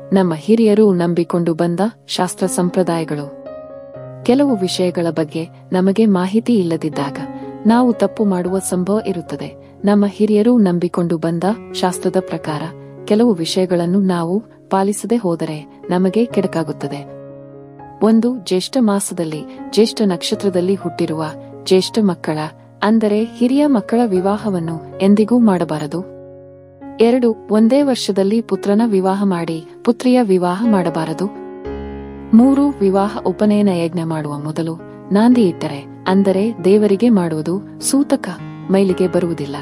ನಮ್ಮ ಹಿರಿಯರು ನಂಬಿಕೊಂಡು ಬಂದ ಶಾಸ್ತ್ರ ಸಂಪ್ರದಾಯಗಳು ಕೆಲವು ವಿಷಯಗಳ ಬಗ್ಗೆ ನಮಗೆ ಮಾಹಿತಿ ಇಲ್ಲದಿದ್ದಾಗ ನಾವು ತಪ್ಪು ಮಾಡುವ ಸಂಭವ ಇರುತ್ತದೆ ನಮ್ಮ ಹಿರಿಯರು ನಂಬಿಕೊಂಡು ಬಂದ ಶಾಸ್ತ್ರದ ಪ್ರಕಾರ ಕೆಲವು ವಿಷಯಗಳನ್ನು ನಾವು ಪಾಲಿಸದೆ ಹೋದರೆ ನಮಗೆ ಕೆಡಕಾಗುತ್ತದೆ ಒಂದು ಜ್ಯೇಷ್ಠ ಮಾಸದಲ್ಲಿ ಜ್ಯೇಷ್ಠ ನಕ್ಷತ್ರದಲ್ಲಿ ಹುಟ್ಟಿರುವ ಜ್ಯೇಷ್ಠ ಮಕ್ಕಳ ಅಂದರೆ ಹಿರಿಯ ಮಕ್ಕಳ ವಿವಾಹವನ್ನು ಎಂದಿಗೂ ಮಾಡಬಾರದು ಎರಡು ಒಂದೇ ವರ್ಷದಲ್ಲಿ ಪುತ್ರನ ವಿವಾಹ ಮಾಡಿ ಪುತ್ರಿಯ ವಿವಾಹ ಮಾಡಬಾರದು ಮೂರು ವಿವಾಹ ಉಪನಯನ ಯಜ್ಞ ಮಾಡುವ ಮೊದಲು ನಾಂದಿ ಇಟ್ಟರೆ ಅಂದರೆ ದೇವರಿಗೆ ಮಾಡುವುದು ಸೂತಕ ಮೈಲಿಗೆ ಬರುವುದಿಲ್ಲ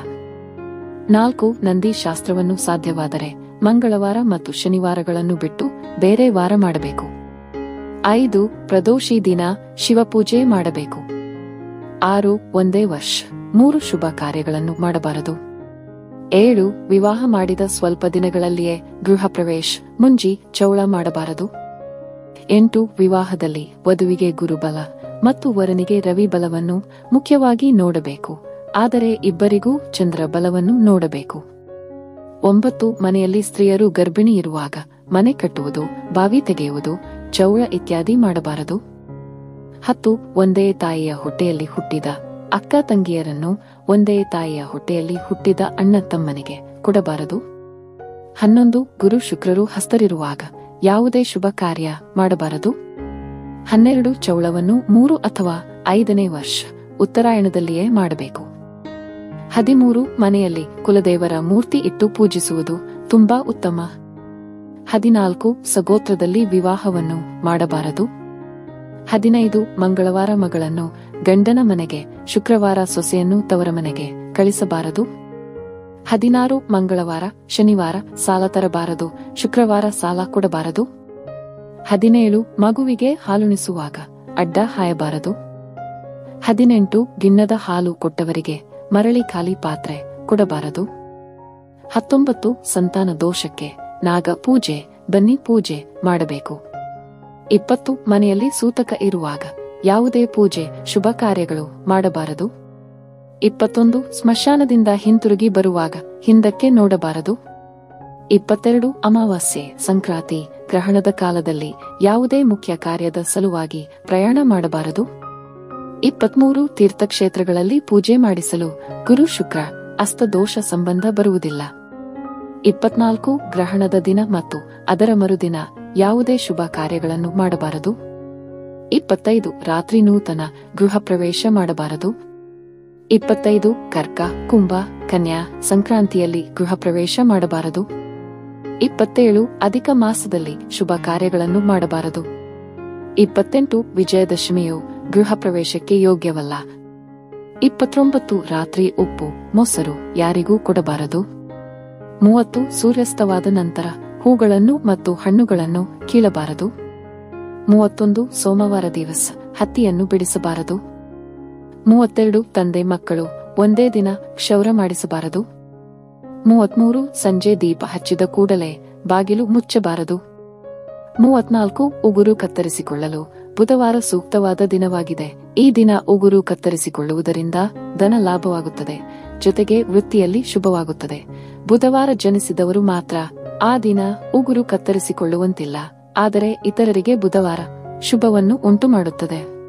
ನಾಲ್ಕು ನಂದಿ ಶಾಸ್ತ್ರವನ್ನು ಸಾಧ್ಯವಾದರೆ ಮಂಗಳವಾರ ಮತ್ತು ಶನಿವಾರಗಳನ್ನು ಬಿಟ್ಟು ಬೇರೆ ವಾರ ಮಾಡಬೇಕು ಐದು ಪ್ರದೋಷಿ ದಿನ ಶಿವಪೂಜೆ ಮಾಡಬೇಕು ಆರು ಒಂದೇ ವರ್ಷ ಮೂರು ಶುಭ ಕಾರ್ಯಗಳನ್ನು ಮಾಡಬಾರದು ಏಳು ವಿವಾಹ ಮಾಡಿದ ಸ್ವಲ್ಪ ದಿನಗಳಲ್ಲಿಯೇ ಗೃಹ ಪ್ರವೇಶ ಮುಂಜಿ ಚೌಳ ಮಾಡಬಾರದು ಎಂಟು ವಿವಾಹದಲ್ಲಿ ವಧುವಿಗೆ ಗುರುಬಲ ಮತ್ತು ವರನಿಗೆ ರವಿ ಬಲವನ್ನು ಮುಖ್ಯವಾಗಿ ನೋಡಬೇಕು ಆದರೆ ಇಬ್ಬರಿಗೂ ಚಂದ್ರ ಬಲವನ್ನು ನೋಡಬೇಕು ಒಂಬತ್ತು ಮನೆಯಲ್ಲಿ ಸ್ತ್ರೀಯರು ಗರ್ಭಿಣಿ ಇರುವಾಗ ಮನೆ ಕಟ್ಟುವುದು ಬಾವಿ ತೆಗೆಯುವುದು ಚೌಳ ಇತ್ಯಾದಿ ಮಾಡಬಾರದು ಹತ್ತು ಒಂದೇ ತಾಯಿಯ ಹೊಟ್ಟೆಯಲ್ಲಿ ಹುಟ್ಟಿದ ಅಕ್ಕ ತಂಗಿಯರನ್ನು ಒಂದೇ ತಾಯಿಯ ಹೊಟ್ಟೆಯಲ್ಲಿ ಹುಟ್ಟಿದ ಅಣ್ಣ ತಮ್ಮನಿಗೆ ಕೊಡಬಾರದು ಹನ್ನೊಂದು ಗುರು ಶುಕ್ರರು ಹಸ್ತರಿರುವಾಗ ಯಾವುದೇ ಶುಭ ಕಾರ್ಯ ಮಾಡಬಾರದು ಹನ್ನೆರಡು ಚೌಳವನ್ನು ಮೂರು ಅಥವಾ ಐದನೇ ವರ್ಷ ಉತ್ತರಾಯಣದಲ್ಲಿಯೇ ಮಾಡಬೇಕು ಹದಿಮೂರು ಮನೆಯಲ್ಲಿ ಕುಲದೇವರ ಮೂರ್ತಿ ಇಟ್ಟು ಪೂಜಿಸುವುದು ತುಂಬಾ ಉತ್ತಮ ಹದಿನಾಲ್ಕು ಸಗೋತ್ರದಲ್ಲಿ ವಿವಾಹವನ್ನು ಮಾಡಬಾರದು ಹದಿನೈದು ಮಂಗಳವಾರ ಮಗಳನ್ನು ಗಂಡನ ಮನೆಗೆ ಶುಕ್ರವಾರ ಸೊಸೆಯನ್ನು ತವರ ಮನೆಗೆ ಕಳಿಸಬಾರದು ಹದಿನಾರು ಮಂಗಳವಾರ ಶನಿವಾರ ಸಾಲ ತರಬಾರದು ಶುಕ್ರವಾರ ಸಾಲ ಕೊಡಬಾರದು ಹದಿನೇಳು ಮಗುವಿಗೆ ಹಾಲುಣಿಸುವಾಗ ಅಡ್ಡ ಹಾಯಬಾರದು ಹದಿನೆಂಟು ಗಿಣ್ಣದ ಹಾಲು ಕೊಟ್ಟವರಿಗೆ ಮರಳಿ ಖಾಲಿ ಪಾತ್ರೆ ಕೊಡಬಾರದು ಹತ್ತೊಂಬತ್ತು ಸಂತಾನ ದೋಷಕ್ಕೆ ನಾಗ ಪೂಜೆ ಬನ್ನಿ ಪೂಜೆ ಮಾಡಬೇಕು ಇಪ್ಪತ್ತು ಮನೆಯಲ್ಲಿ ಸೂತಕ ಇರುವಾಗ ಯಾವುದೇ ಪೂಜೆ ಶುಭ ಕಾರ್ಯಗಳು ಮಾಡಬಾರದು ಇಪ್ಪತ್ತೊಂದು ಸ್ಮಶಾನದಿಂದ ಹಿಂತಿರುಗಿ ಬರುವಾಗ ಹಿಂದಕ್ಕೆ ನೋಡಬಾರದು ಇಪ್ಪತ್ತೆರಡು ಅಮಾವಾಸ್ಯೆ ಸಂಕ್ರಾಂತಿ ಗ್ರಹಣದ ಕಾಲದಲ್ಲಿ ಯಾವುದೇ ಮುಖ್ಯ ಕಾರ್ಯದ ಸಲುವಾಗಿ ಪ್ರಯಾಣ ಮಾಡಬಾರದು ಇಪ್ಪತ್ಮೂರು ತೀರ್ಥಕ್ಷೇತ್ರಗಳಲ್ಲಿ ಪೂಜೆ ಮಾಡಿಸಲು ಗುರು ಶುಕ್ರ ಅಸ್ತದೋಷ ಸಂಬಂಧ ಬರುವುದಿಲ್ಲ ಇಪ್ಪತ್ನಾಲ್ಕು ಗ್ರಹಣದ ದಿನ ಮತ್ತು ಅದರ ಮರುದಿನ ಯಾವುದೇ ಶುಭ ಕಾರ್ಯಗಳನ್ನು ಮಾಡಬಾರದು ಇಪ್ಪತ್ತೈದು ರಾತ್ರಿ ನೂತನ ಗೃಹ ಪ್ರವೇಶ ಮಾಡಬಾರದು ಇಪ್ಪತ್ತೈದು ಕರ್ಕ ಕುಂಭ ಕನ್ಯಾ ಸಂಕ್ರಾಂತಿಯಲ್ಲಿ ಗೃಹ ಪ್ರವೇಶ ಮಾಡಬಾರದು ಇಪ್ಪತ್ತೇಳು ಅಧಿಕ ಮಾಸದಲ್ಲಿ ಶುಭ ಕಾರ್ಯಗಳನ್ನು ಮಾಡಬಾರದು ಇಪ್ಪತ್ತೆಂಟು ವಿಜಯದಶಮಿಯು ಗೃಹ ಪ್ರವೇಶಕ್ಕೆ ಯೋಗ್ಯವಲ್ಲ ಇಪ್ಪತ್ತೊಂಬತ್ತು ರಾತ್ರಿ ಉಪ್ಪು ಮೊಸರು ಯಾರಿಗೂ ಕೊಡಬಾರದು ಮೂವತ್ತು ಸೂರ್ಯಾಸ್ತವಾದ ನಂತರ ಹೂಗಳನ್ನು ಮತ್ತು ಹಣ್ಣುಗಳನ್ನು ಕೀಳಬಾರದು ಮೂವತ್ತೊಂದು ಸೋಮವಾರ ದಿವಸ ಹತ್ತಿಯನ್ನು ಬಿಡಿಸಬಾರದು ಮೂವತ್ತೆರಡು ತಂದೆ ಮಕ್ಕಳು ಒಂದೇ ದಿನ ಕ್ಷೌರ ಮಾಡಿಸಬಾರದು ಮೂವತ್ಮೂರು ಸಂಜೆ ದೀಪ ಹಚ್ಚಿದ ಕೂಡಲೇ ಬಾಗಿಲು ಮುಚ್ಚಬಾರದು ಮೂವತ್ನಾಲ್ಕು ಉಗುರು ಕತ್ತರಿಸಿಕೊಳ್ಳಲು ಬುಧವಾರ ಸೂಕ್ತವಾದ ದಿನವಾಗಿದೆ ಈ ದಿನ ಉಗುರು ಕತ್ತರಿಸಿಕೊಳ್ಳುವುದರಿಂದ ಧನ ಲಾಭವಾಗುತ್ತದೆ ಜೊತೆಗೆ ವೃತ್ತಿಯಲ್ಲಿ ಶುಭವಾಗುತ್ತದೆ ಬುಧವಾರ ಜನಿಸಿದವರು ಮಾತ್ರ ಆ ದಿನ ಉಗುರು ಕತ್ತರಿಸಿಕೊಳ್ಳುವಂತಿಲ್ಲ ಆದರೆ ಇತರರಿಗೆ ಬುಧವಾರ ಶುಭವನ್ನು ಉಂಟು ಮಾಡುತ್ತದೆ